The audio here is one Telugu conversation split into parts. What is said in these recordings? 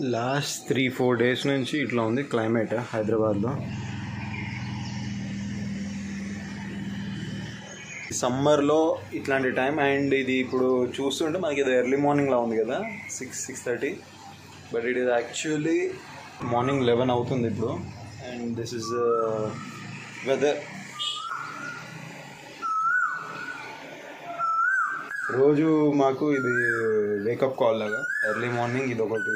లాస్ట్ త్రీ ఫోర్ డేస్ నుంచి ఇట్లా ఉంది క్లైమేట్ హైదరాబాద్లో సమ్మర్లో ఇట్లాంటి టైం అండ్ ఇది ఇప్పుడు చూస్తుంటే మనకి ఇది ఎర్లీ మార్నింగ్లా ఉంది కదా six six thirty but it is actually morning eleven అవుతుంది ఇప్పుడు అండ్ దిస్ ఇస్ వెదర్ రోజు మాకు ఇది వేకప్ కాల్ లాగా ఎర్లీ మార్నింగ్ ఇది ఒకటి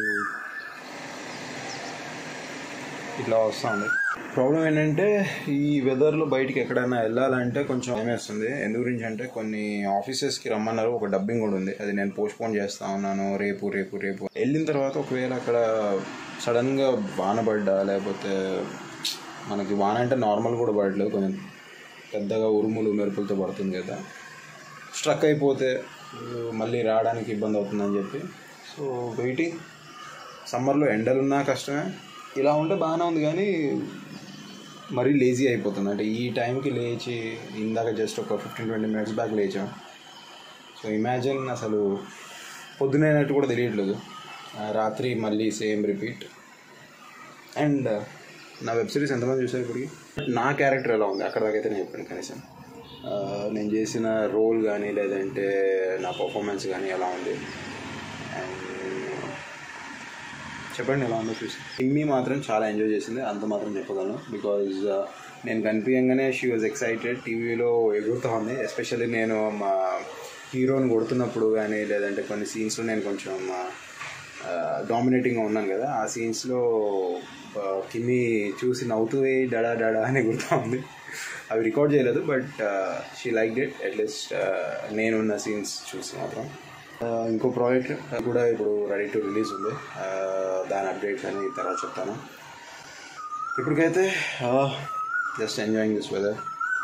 ఇట్లా వస్తుంది ప్రాబ్లం ఏంటంటే ఈ వెదర్లో బయటికి ఎక్కడైనా వెళ్ళాలంటే కొంచెం భయం వేస్తుంది ఎందు గురించి అంటే కొన్ని ఆఫీసెస్కి రమ్మన్నారు ఒక డబ్బింగ్ కూడా ఉంది అది నేను పోస్ట్పోన్ చేస్తా ఉన్నాను రేపు రేపు రేపు వెళ్ళిన తర్వాత ఒకవేళ అక్కడ సడన్గా వాన పడ్డా లేకపోతే మనకి వాన అంటే నార్మల్ కూడా పడలేదు కొంచెం పెద్దగా ఉరుములు మెరుపులతో పడుతుంది కదా స్ట్రక్ అయిపోతే మళ్ళీ రావడానికి ఇబ్బంది అవుతుందని చెప్పి సో వెయిటింగ్ సమ్మర్లో ఎండలున్నా కష్టమే ఇలా ఉంటే బాగానే ఉంది కానీ మరీ లేజీ అయిపోతుంది అంటే ఈ టైంకి లేచి ఇందాక జస్ట్ ఒక ఫిఫ్టీన్ ట్వంటీ మినిట్స్ బ్యాక్ లేచాం సో ఇమాజిన్ అసలు పొద్దునైనట్టు కూడా తెలియట్లేదు ఆ, రాత్రి మళ్ళీ సేమ్ రిపీట్ అండ్ నా వెబ్ సిరీస్ ఎంతమంది చూసారు ఇప్పటికి నా క్యారెక్టర్ ఎలా ఉంది అక్కడ దాకైతే నేను చెప్పాను కనీసం ఆ, నేను చేసిన రోల్ కానీ లేదంటే నా పర్ఫార్మెన్స్ కానీ ఎలా ఉంది అండ్ చెప్పండి ఎలా ఉందో చూసి ఇమ్మి మాత్రం చాలా ఎంజాయ్ చేసింది అంత మాత్రం చెప్పగలను బికాజ్ నేను కనిపించగానే షీ వాజ్ ఎక్సైటెడ్ టీవీలో ఎగురుతూ ఉంది ఎస్పెషల్లీ నేను మా హీరోని కొడుతున్నప్పుడు కానీ లేదంటే కొన్ని సీన్స్లో నేను కొంచెం డామినేటింగ్గా ఉన్నాను కదా ఆ సీన్స్లో కిమ్మి చూసి నవ్వుతూ "ఏ డడా డడా అని గుర్తు ఉంది అవి రికార్డ్ చేయలేదు but she like it at least నేనున్న సీన్స్ చూసి మాత్రం ఆ, ఇంకో ప్రాజెక్ట్ కూడా ఇప్పుడు రెడీ టు రిలీజ్ ఉంది ఆ, దాని అప్డేట్స్ అని తర్వాత చెప్తాను ఇప్పటికైతే just enjoying this weather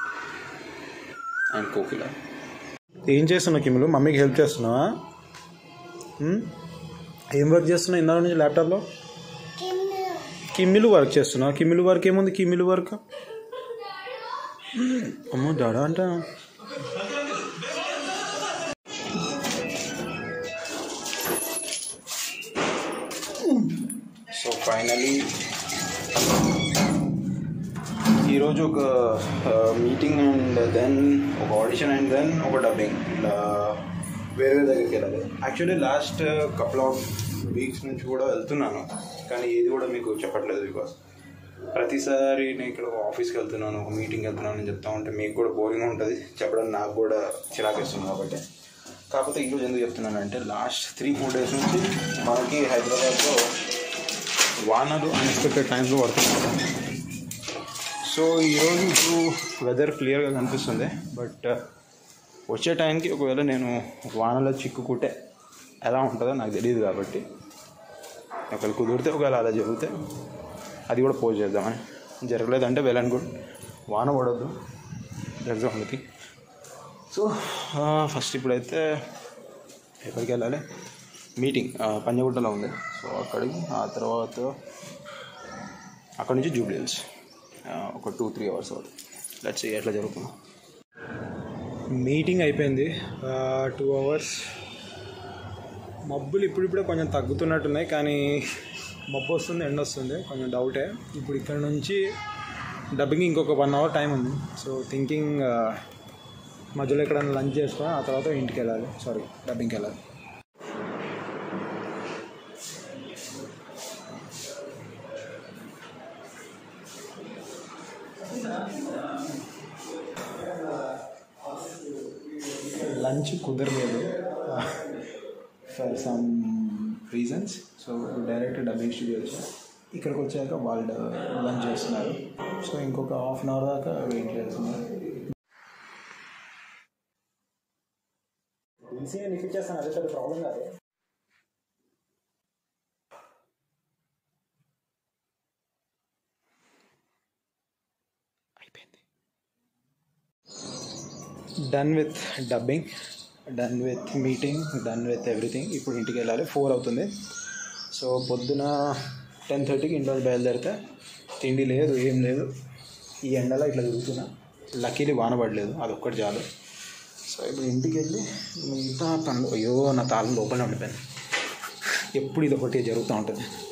and Kokila ఏం చేస్తున్నావు కిమ్ములు మమ్మీకి హెల్ప్ చేస్తున్నావా ఉమ్? ఏం వర్క్ చేస్తున్నావు ఇందాక నుంచి ల్యాప్టాప్లో కిమ్మిలు వర్క్ చేస్తున్నావు కిమ్మిలు వర్క్ ఏముంది కిమ్మిలు వర్క్ అమ్మో డాడా అంట సో ఫైనలీ ఈరోజు ఒక మీటింగ్ అండ్ దెన్ ఒక ఆడిషన్ అండ్ దెన్ ఒక డబ్బింగ్ ఇలా వేరే వేరే దగ్గరికి వెళ్ళాలి actually last couple of weeks నుంచి కూడా వెళ్తున్నాను కానీ ఏది కూడా మీకు చెప్పట్లేదు బికాస్ ప్రతిసారి నేను ఇక్కడ ఆఫీస్కి వెళ్తున్నాను ఒక మీటింగ్కి వెళ్తున్నాను అని చెప్తా ఉంటే మీకు కూడా బోరింగ్ ఉంటుంది చెప్పడం నాకు కూడా చిరాకేస్తుంది కాబట్టి కాకపోతే ఈరోజు ఎందుకు చెప్తున్నానంటే లాస్ట్ త్రీ ఫోర్ డేస్ నుంచి మనకి హైదరాబాద్లో వానలు అన్ఎక్స్పెక్టెడ్ టైమ్స్లో పడుతున్నాయి సో ఈరోజు ఇప్పుడు వెదర్ క్లియర్గా కనిపిస్తుంది బట్ వచ్చే టైంకి ఒకవేళ నేను వానలో చిక్కుకుంటే ఎలా ఉంటుందో నాకు తెలియదు కాబట్టి ఒకవేళ కుదిరితే ఒకవేళ అలా జరిగితే అది కూడా పోస్ట్ చేద్దామని జరగలేదంటే వెల్ అండ్ గుడ్ వాన పడొద్దు దట్స్ ఓన్లీ సో ఫస్ట్ ఇప్పుడైతే ఎక్కడికి వెళ్ళాలి మీటింగ్ పంజగుట్టలో ఉంది సో అక్కడికి ఆ తర్వాత అక్కడ నుంచి జూబ్లీహిల్స్ ఒక టూ త్రీ అవర్స్ అవుతుంది లెట్స్ ఎట్లా జరుగుతుంది మీటింగ్ అయిపోయింది టూ అవర్స్ మబ్బులు ఇప్పుడిప్పుడే కొంచెం తగ్గుతున్నట్టున్నాయి కానీ మబ్బు వస్తుంది ఎండ వస్తుంది కొంచెం డౌటే ఇప్పుడు ఇక్కడ నుంచి డబ్బింగ్ ఇంకొక వన్ అవర్ టైం ఉంది సో థింకింగ్ మధ్యలో ఎక్కడైనా లంచ్ చేసుకొని ఆ తర్వాత ఇంటికి వెళ్ళాలి సారీ డబ్బింగ్కి వెళ్ళాలి లంచ్ కుదరలేదు for some reasons so direct dubbing studio వచ్చా ఇక్కడికి వచ్చాక వాళ్ళు లంచ్ చేస్తున్నారు సో ఇంకొక హాఫ్ అన్ అవర్ దాకా వెయిట్ చేస్తున్నారు ఈజీగా నీకు ఇచ్చేస్తాను అదే పెద్ద ప్రాబ్లం కాదు అయిపోయింది done with dubbing done with meeting done with everything ఇప్పుడు ఇంటికి వెళ్ళాలి ఫోర్ అవుతుంది సో పొద్దున టెన్ థర్టీకి ఇంట్లో బయలుదేరితే తిండి లేదు ఏం లేదు ఈ ఎండలో ఇట్లా తిరుగుతున్నా లక్కీలీ వాన పడలేదు అదొక్కటి చాలు సో ఇప్పుడు ఇంటికి వెళ్ళి మిగతా పనులు అయ్యో నా తాళం లోపలనే ఉండిపోయింది ఎప్పుడు ఇది ఒకటి జరుగుతూ ఉంటుంది